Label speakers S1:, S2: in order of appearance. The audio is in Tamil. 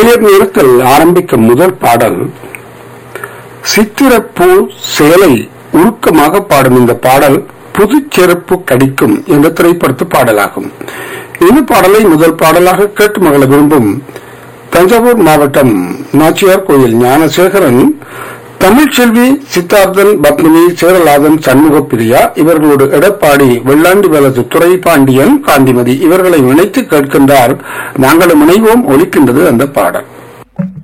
S1: நேர் நேரத்தில் ஆரம்பிக்கும் முதல் பாடல் சித்திரப்பூ சேலை உருக்கமாக பாடும் இந்த பாடல் புதுச்செருப்பு கடிக்கும் என்ற திரைப்படத்து பாடலாகும் இந்த பாடலை முதல் பாடலாக கேட்டு மகள விரும்பும் தஞ்சாவூர் மாவட்டம் நாச்சியார் கோயில் ஞானசேகரன் தமிழ்ச்செல்வி சித்தார்த்தன் பத்மினி சேரலாதன் சண்முகப்பிரியா இவர்களோடு எடப்பாடி வெள்ளாண்டி வலது துறை பாண்டியன் காந்திமதி இவர்களை இணைத்து கேட்கின்றார் நாங்களும் இணைவோம் ஒலிக்கின்றது அந்த பாடல்